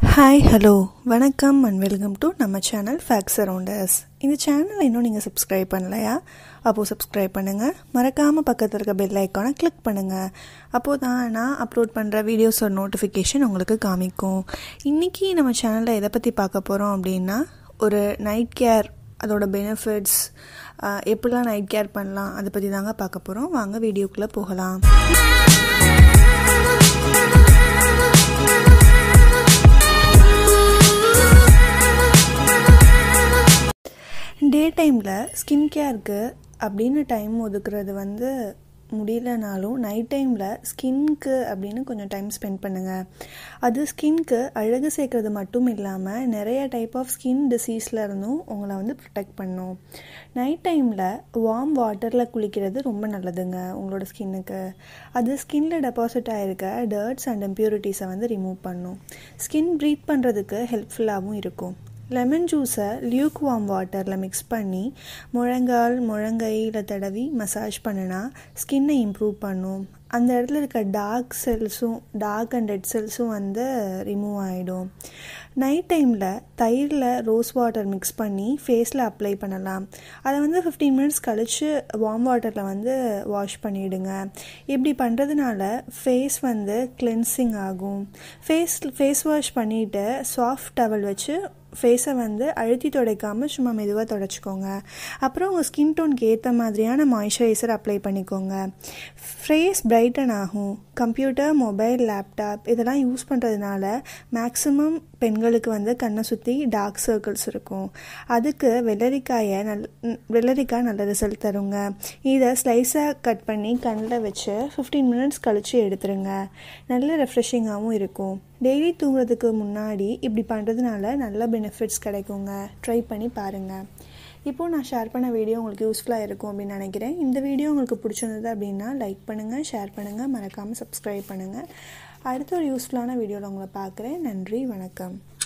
hi hello வணக்கம் and welcome to நம்ம channel facts arounders இந்த சேனலை இன்னும் நீங்கள் சப்ஸ்கிரைப் பண்ணலையா அப்போது சப்ஸ்கிரைப் பண்ணுங்கள் மறக்காமல் பக்கத்தில் இருக்க பெல் ஐக்கானை கிளிக் பண்ணுங்கள் அப்போது தான் நான் அப்லோட் பண்ணுற வீடியோஸோட நோட்டிஃபிகேஷன் உங்களுக்கு காமிக்கும் இன்றைக்கி நம்ம சேனலில் எதை பற்றி பார்க்க போகிறோம் அப்படின்னா ஒரு நைட் கேர் அதோட பெனிஃபிட்ஸ் எப்படிலாம் நைட் கேர் பண்ணலாம் அதை பற்றி தாங்க பார்க்க போகிறோம் வாங்க வீடியோக்குள்ளே போகலாம் டே டைமில் ஸ்கின் கேருக்கு அப்படின்னு டைம் ஒதுக்குறது வந்து முடியலனாலும் நைட் டைமில் ஸ்கின்க்கு அப்படின்னு கொஞ்சம் டைம் ஸ்பெண்ட் பண்ணுங்கள் அது ஸ்கின்க்கு அழகு சேர்க்கறது மட்டும் இல்லாமல் நிறைய டைப் ஆஃப் ஸ்கின் டிசீஸில் இருந்தும் உங்களை வந்து ப்ரொடெக்ட் பண்ணும் நைட் டைமில் வார்ம் வாட்டரில் குளிக்கிறது ரொம்ப நல்லதுங்க உங்களோட ஸ்கின்னுக்கு அது ஸ்கின்னில் டெபாசிட் ஆகிருக்க டர்ட்ஸ் அண்ட் இம்ப்யூரிட்டிஸை வந்து ரிமூவ் பண்ணும் ஸ்கின் ப்ரீத் பண்ணுறதுக்கு ஹெல்ப்ஃபுல்லாகவும் இருக்கும் லெமன் ஜூஸை லியூக் வார்ம் வாட்டரில் மிக்ஸ் பண்ணி முழங்கால் முழங்கையில் தடவி மசாஜ் பண்ணினா ஸ்கின்னை இம்ப்ரூவ் பண்ணும் அந்த இடத்துல இருக்க டார்க் செல்ஸும் டார்க் அண்ட் டெட் செல்ஸும் வந்து ரிமூவ் ஆகிடும் நைட் டைமில் தயிரில் ரோஸ் வாட்டர் மிக்ஸ் பண்ணி ஃபேஸில் அப்ளை பண்ணலாம் அதை வந்து ஃபிஃப்டீன் மினிட்ஸ் கழித்து வார்ம் வாட்டரில் வந்து வாஷ் பண்ணிவிடுங்க இப்படி பண்ணுறதுனால ஃபேஸ் வந்து கிளென்சிங் ஆகும் ஃபேஸ் ஃபேஸ் வாஷ் பண்ணிவிட்டு சாஃப்ட் டவல் வச்சு ஃபேஸை வந்து அழுத்தி துடைக்காமல் சும்மா மெதுவாக தொடச்சிக்கோங்க அப்புறம் உங்கள் ஸ்கின் டோனுக்கு ஏற்ற மாதிரியான மாய்ஸ்சரைசர் அப்ளை பண்ணிக்கோங்க ஃபேஸ் பிரைட்டன் ஆகும் கம்ப்யூட்டர் மொபைல் லேப்டாப் இதெல்லாம் யூஸ் பண்ணுறதுனால மேக்ஸிமம் பெண்களுக்கு வந்து கண்ணை சுற்றி டார்க் சர்க்கிள்ஸ் இருக்கும் அதுக்கு வெள்ளரிக்காயை நல் வெள்ளரிக்காய் நல்ல ரிசல்ட் தருங்க இதை ஸ்லைஸாக கட் பண்ணி கண்ணில் வச்சு ஃபிஃப்டீன் மினிட்ஸ் கழித்து எடுத்துருங்க நல்ல ரெஃப்ரெஷிங்காகவும் இருக்கும் டெய்லி தூங்குறதுக்கு முன்னாடி இப்படி பண்ணுறதுனால நல்ல பெனிஃபிட்ஸ் கிடைக்குங்க ட்ரை பண்ணி பாருங்கள் இப்போது நான் ஷேர் பண்ண வீடியோ உங்களுக்கு யூஸ்ஃபுல்லாக இருக்கும் அப்படின்னு நினைக்கிறேன் இந்த வீடியோ உங்களுக்கு பிடிச்சிருந்தது அப்படின்னா லைக் பண்ணுங்கள் ஷேர் பண்ணுங்கள் மறக்காமல் சப்ஸ்கிரைப் பண்ணுங்கள் அடுத்த ஒரு யூஸ்ஃபுல்லான வீடியோவில் உங்களை பார்க்குறேன் நன்றி வணக்கம்